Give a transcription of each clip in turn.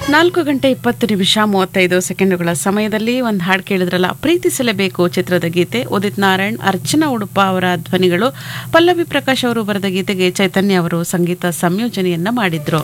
ನಾಲ್ಕು ಗಂಟೆ ಇಪ್ಪತ್ತು ನಿಮಿಷ ಮೂವತ್ತೈದು ಸೆಕೆಂಡುಗಳ ಸಮಯದಲ್ಲಿ ಒಂದು ಹಾಡು ಕೇಳಿದ್ರಲ್ಲ ಪ್ರೀತಿಸಲೇಬೇಕು ಚಿತ್ರದ ಗೀತೆ ಉದಿತ್ ನಾರಾಯಣ್ ಅರ್ಚನಾ ಉಡುಪ ಅವರ ಧ್ವನಿಗಳು ಪಲ್ಲವಿ ಪ್ರಕಾಶ್ ಅವರು ಬರೆದ ಗೀತೆಗೆ ಚೈತನ್ಯ ಅವರು ಸಂಗೀತ ಸಂಯೋಜನೆಯನ್ನ ಮಾಡಿದ್ರು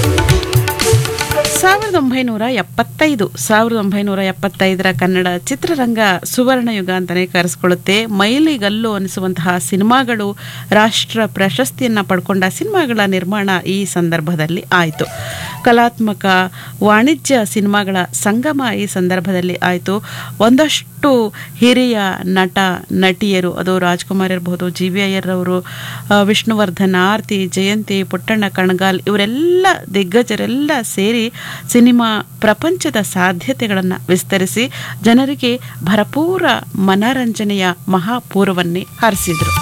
ಸಾವಿರದ ಒಂಬೈನೂರ ಎಪ್ಪತ್ತೈದು ಸಾವಿರದ ಒಂಬೈನೂರ ಎಪ್ಪತ್ತೈದರ ಕನ್ನಡ ಚಿತ್ರರಂಗ ಸುವರ್ಣ ಯುಗ ಅಂತಲೇ ಕರೆಸ್ಕೊಳ್ಳುತ್ತೆ ಮೈಲಿಗಲ್ಲು ಅನಿಸುವಂತಹ ಸಿನಿಮಾಗಳು ರಾಷ್ಟ್ರ ಪ್ರಶಸ್ತಿಯನ್ನ ಪಡ್ಕೊಂಡ ಸಿನಿಮಾಗಳ ನಿರ್ಮಾಣ ಈ ಸಂದರ್ಭದಲ್ಲಿ ಆಯಿತು ಕಲಾತ್ಮಕ ವಾಣಿಜ್ಯ ಸಿನಿಮಾಗಳ ಸಂಗಮ ಈ ಸಂದರ್ಭದಲ್ಲಿ ಆಯಿತು ಒಂದಷ್ಟು ಹಿರಿಯ ನಟ ನಟಿಯರು ಅದು ರಾಜ್ಕುಮಾರ್ ಇರಬಹುದು ಜಿ ವಿ ಅಯ್ಯರ್ ಅವರು ಆ, ವಿಷ್ಣುವರ್ಧನ್ ಆರ್ತಿ ಜಯಂತಿ ಪುಟ್ಟಣ್ಣ ಕಣಗಾಲ್ ಇವರೆಲ್ಲ ದಿಗ್ಗಜರೆಲ್ಲ ಸೇರಿ ಸಿನಿಮಾ ಪ್ರಪಂಚದ ಸಾಧ್ಯತೆಗಳನ್ನು ವಿಸ್ತರಿಸಿ ಜನರಿಗೆ ಭರಪೂರ ಮನರಂಜನೆಯ ಮಹಾಪೂರ್ವನ್ನೇ ಹರಿಸಿದರು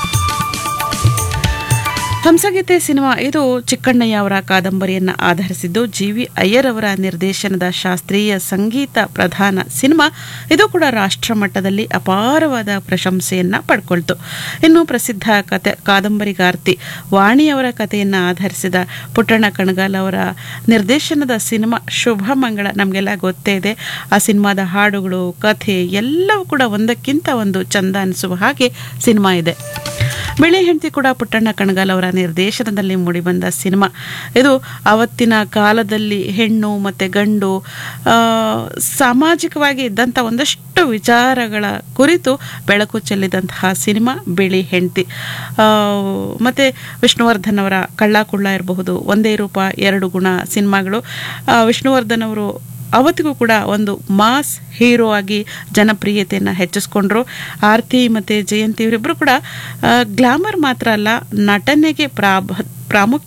ಹಂಸಗೀತೆ ಸಿನಿಮಾ ಇದು ಚಿಕ್ಕಣ್ಣಯ್ಯ ಅವರ ಕಾದಂಬರಿಯನ್ನ ಆಧರಿಸಿದ್ದು ಜಿ ವಿ ಅಯ್ಯರ್ ಅವರ ನಿರ್ದೇಶನದ ಶಾಸ್ತ್ರೀಯ ಸಂಗೀತ ಪ್ರಧಾನ ಸಿನಿಮಾ ಇದು ಕೂಡ ರಾಷ್ಟ್ರ ಮಟ್ಟದಲ್ಲಿ ಅಪಾರವಾದ ಪ್ರಶಂಸೆಯನ್ನ ಪಡ್ಕೊಳ್ತು ಇನ್ನು ಪ್ರಸಿದ್ಧ ಕತೆ ಕಾದಂಬರಿಗಾರ್ತಿ ವಾಣಿಯವರ ಕಥೆಯನ್ನ ಆಧರಿಸಿದ ಪುಟ್ಟಣ್ಣ ಕಣಗಾಲ್ ಅವರ ನಿರ್ದೇಶನದ ಸಿನಿಮಾ ಶುಭ ಮಂಗಳ ನಮಗೆಲ್ಲ ಗೊತ್ತೇ ಇದೆ ಆ ಸಿನಿಮಾದ ಹಾಡುಗಳು ಕಥೆ ಎಲ್ಲವೂ ಕೂಡ ಒಂದಕ್ಕಿಂತ ಒಂದು ಚಂದ ಅನಿಸುವ ಹಾಗೆ ಸಿನಿಮಾ ಇದೆ ಬಿಳಿ ಹೆಂಡತಿ ಕೂಡ ಪುಟ್ಟಣ್ಣ ಕಣಗಾಲ್ ಅವರ ನಿರ್ದೇಶನದಲ್ಲಿ ಮೂಡಿಬಂದ ಸಿನಿಮಾ ಇದು ಅವತ್ತಿನ ಕಾಲದಲ್ಲಿ ಹೆಣ್ಣು ಮತ್ತು ಗಂಡು ಆ, ಸಾಮಾಜಿಕವಾಗಿ ಇದ್ದಂಥ ಒಂದಷ್ಟು ವಿಚಾರಗಳ ಕುರಿತು ಬೆಳಕು ಚೆಲ್ಲಿದಂತಹ ಸಿನಿಮಾ ಬಿಳಿ ಹೆಂಡತಿ ಮತ್ತು ವಿಷ್ಣುವರ್ಧನ್ ಅವರ ಕಳ್ಳ ಕುಳ್ಳ ಇರಬಹುದು ಒಂದೇ ರೂಪ ಎರಡು ಗುಣ ಸಿನಿಮಾಗಳು ಆ, ವಿಷ್ಣುವರ್ಧನ್ ಅವರು ಅವತ್ತಿಗೂ ಕೂಡ ಒಂದು ಮಾಸ್ ಹೀರೋ ಆಗಿ ಜನಪ್ರಿಯತೆಯನ್ನು ಹೆಚ್ಚಿಸ್ಕೊಂಡ್ರು ಆರತಿ ಮತ್ತು ಜಯಂತಿ ಇವರಿಬ್ಬರು ಕೂಡ ಗ್ಲಾಮರ್ ಮಾತ್ರ ಅಲ್ಲ ನಟನೆಗೆ ಪ್ರಾಬ ಪ್ರಾಮುಖ್ಯ